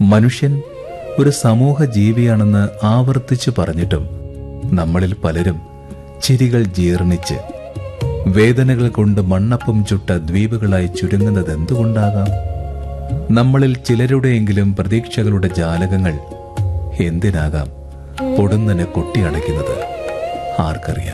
മനുഷ്യൻ ഒരു സമൂഹ ജീവിയാണെന്ന് ആവർത്തിച്ചു പറഞ്ഞിട്ടും നമ്മളിൽ പലരും ചിരികൾ ജീർണിച്ച് വേദനകൾ കൊണ്ട് മണ്ണപ്പം ചുട്ട ദ്വീപുകളായി ചുരുങ്ങുന്നത് എന്തുകൊണ്ടാകാം നമ്മളിൽ ചിലരുടെയെങ്കിലും പ്രതീക്ഷകളുടെ ജാലകങ്ങൾ എന്തിനാകാം പൊടുന്നനെ കൊട്ടിയടയ്ക്കുന്നത് ആർക്കറിയാം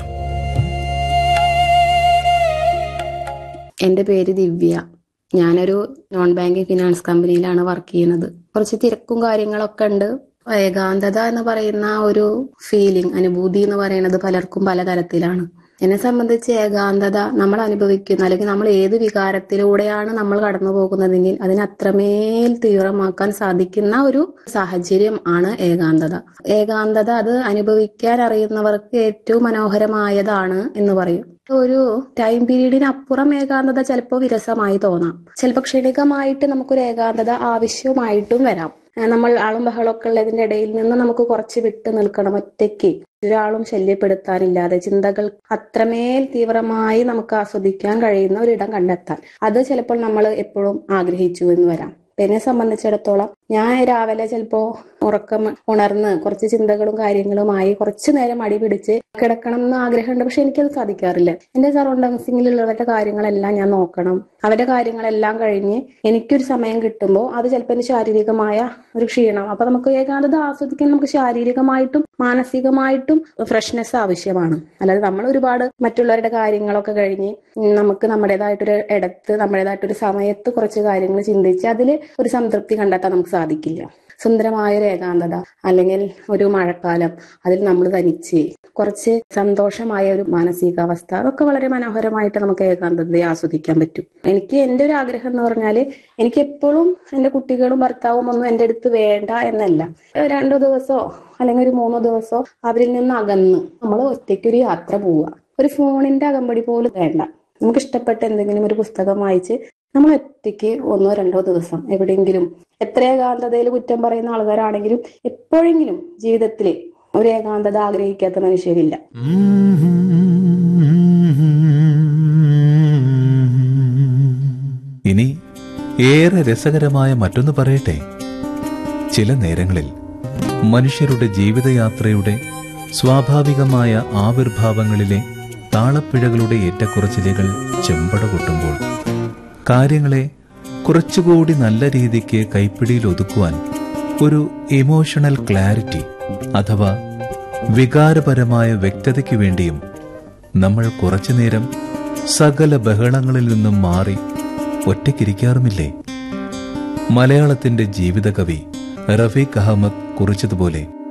എൻ്റെ പേര് ദിവ്യ ഞാനൊരു നോൺ ബാങ്കിങ് ഫിനാൻസ് കമ്പനിയിലാണ് വർക്ക് ചെയ്യുന്നത് കുറച്ച് തിരക്കും കാര്യങ്ങളൊക്കെ ഉണ്ട് ഏകാന്തത എന്ന് പറയുന്ന ഒരു ഫീലിംഗ് അനുഭൂതി എന്ന് പറയുന്നത് പലർക്കും പലതരത്തിലാണ് എന്നെ സംബന്ധിച്ച് ഏകാന്തത നമ്മൾ അനുഭവിക്കുന്ന അല്ലെങ്കിൽ നമ്മൾ ഏത് വികാരത്തിലൂടെയാണ് നമ്മൾ കടന്നു പോകുന്നതെങ്കിൽ അതിനെ അത്രമേൽ തീവ്രമാക്കാൻ സാധിക്കുന്ന ഒരു സാഹചര്യം ആണ് ഏകാന്തത ഏകാന്തത അത് അനുഭവിക്കാൻ അറിയുന്നവർക്ക് ഏറ്റവും മനോഹരമായതാണ് എന്ന് പറയും ഒരു ടൈം പീരീഡിനപ്പുറം ഏകാന്തത ചിലപ്പോൾ വിരസമായി തോന്നാം ചിലപ്പോൾ ക്ഷണികമായിട്ട് നമുക്കൊരു ഏകാന്തത ആവശ്യമായിട്ടും വരാം ഏഹ് നമ്മൾ ആളും ബഹളമൊക്കെ ഉള്ളതിന്റെ ഇടയിൽ നിന്ന് നമുക്ക് കുറച്ച് വിട്ട് നിൽക്കണം ഒറ്റയ്ക്ക് ഒരാളും ശല്യപ്പെടുത്താനില്ലാതെ ചിന്തകൾ അത്രമേൽ തീവ്രമായി നമുക്ക് ആസ്വദിക്കാൻ കഴിയുന്ന ഒരിടം കണ്ടെത്താൻ അത് ചിലപ്പോൾ നമ്മൾ എപ്പോഴും ആഗ്രഹിച്ചു എന്ന് വരാം എന്നെ സംബന്ധിച്ചിടത്തോളം ഞാൻ രാവിലെ ചിലപ്പോ ഉറക്കം ഉണർന്ന് കുറച്ച് ചിന്തകളും കാര്യങ്ങളുമായി കുറച്ചു നേരം അടി പിടിച്ച് കിടക്കണം എന്ന് ആഗ്രഹമുണ്ട് പക്ഷെ എനിക്കത് സാധിക്കാറില്ല എന്റെ സറൗണ്ടൻസിങ്ങിലുള്ളവരുടെ കാര്യങ്ങളെല്ലാം ഞാൻ നോക്കണം അവരുടെ കാര്യങ്ങളെല്ലാം കഴിഞ്ഞ് എനിക്കൊരു സമയം കിട്ടുമ്പോൾ അത് ചിലപ്പോൾ എന്റെ ശാരീരികമായ ഒരു ക്ഷീണം അപ്പൊ നമുക്ക് ഏകാന്തത ആസ്വദിക്കാൻ നമുക്ക് ശാരീരികമായിട്ടും മാനസികമായിട്ടും ഫ്രഷ്നെസ് ആവശ്യമാണ് അല്ലാതെ നമ്മൾ ഒരുപാട് മറ്റുള്ളവരുടെ കാര്യങ്ങളൊക്കെ കഴിഞ്ഞ് ഉം നമുക്ക് നമ്മുടേതായിട്ടൊരു ഇടത്ത് നമ്മുടേതായിട്ടൊരു സമയത്ത് കുറച്ച് കാര്യങ്ങൾ ചിന്തിച്ച് അതിൽ ഒരു സംതൃപ്തി കണ്ടെത്താൻ നമുക്ക് സാധിക്കില്ല സുന്ദരമായ ഒരു ഏകാന്തത അല്ലെങ്കിൽ ഒരു മഴക്കാലം അതിൽ നമ്മൾ തനിച്ച് കുറച്ച് സന്തോഷമായ ഒരു മാനസികാവസ്ഥ അതൊക്കെ വളരെ മനോഹരമായിട്ട് നമുക്ക് ഏകാന്തതയെ ആസ്വദിക്കാൻ പറ്റും എനിക്ക് എൻ്റെ ഒരു ആഗ്രഹം എന്ന് പറഞ്ഞാൽ എനിക്ക് എപ്പോഴും എൻ്റെ കുട്ടികളും ഭർത്താവും ഒന്നും എൻ്റെ അടുത്ത് വേണ്ട എന്നല്ല രണ്ടു ദിവസമോ അല്ലെങ്കിൽ ഒരു മൂന്നോ ദിവസമോ അവരിൽ നിന്ന് അകന്ന് നമ്മൾ ഒറ്റയ്ക്കൊരു യാത്ര പോവുക ഒരു ഫോണിന്റെ അകമ്പടി പോലും വേണ്ട നമുക്ക് ഇഷ്ടപ്പെട്ട എന്തെങ്കിലും ഒരു പുസ്തകം വായിച്ച് നമ്മൾ ഒറ്റയ്ക്ക് ഒന്നോ രണ്ടോ ദിവസം എവിടെയെങ്കിലും എത്ര ഏകാന്തതയിൽ കുറ്റം പറയുന്ന ആൾക്കാരാണെങ്കിലും എപ്പോഴെങ്കിലും ജീവിതത്തിൽ ഒരു ഏകാന്തത ആഗ്രഹിക്കാത്ത മനുഷ്യരില്ല ഇനി ഏറെ രസകരമായ മറ്റൊന്ന് പറയട്ടെ ചില നേരങ്ങളിൽ മനുഷ്യരുടെ ജീവിതയാത്രയുടെ സ്വാഭാവികമായ ആവിർഭാവങ്ങളിലെ താളപ്പിഴകളുടെ ഏറ്റക്കുറച്ചിലുകൾ ചെമ്പട കൊട്ടുമ്പോൾ കാര്യങ്ങളെ കുറച്ചുകൂടി നല്ല രീതിക്ക് കൈപ്പിടിയിൽ ഒതുക്കുവാൻ ഒരു ഇമോഷണൽ ക്ലാരിറ്റി അഥവാ വികാരപരമായ വ്യക്തതയ്ക്ക് വേണ്ടിയും നമ്മൾ കുറച്ചുനേരം സകല ബഹളങ്ങളിൽ നിന്നും മാറി ഒറ്റയ്ക്കിരിക്കാറുമില്ലേ മലയാളത്തിന്റെ ജീവിതകവി റഫീഖ് അഹമ്മദ് കുറിച്ചതുപോലെ